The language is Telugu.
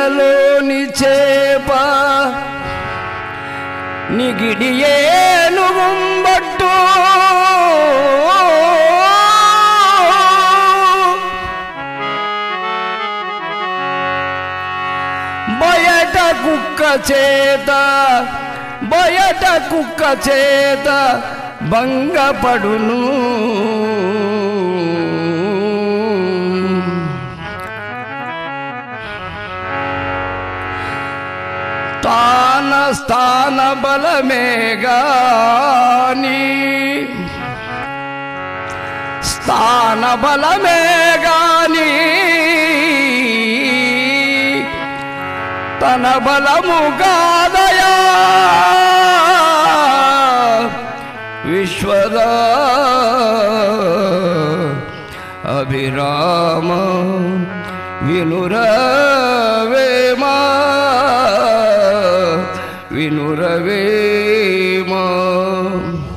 నీళ్ళలోని చేప నిగిడియేను గుంబట్టు బయట కుక్క చేత బయట కుక్క చేత భంగపడును తాన స్థాన బలమే గాని స్థాన బలమే గాని తన బలము కాదయా విశ్వద అభిరామ వినురవేమా వినురవేమా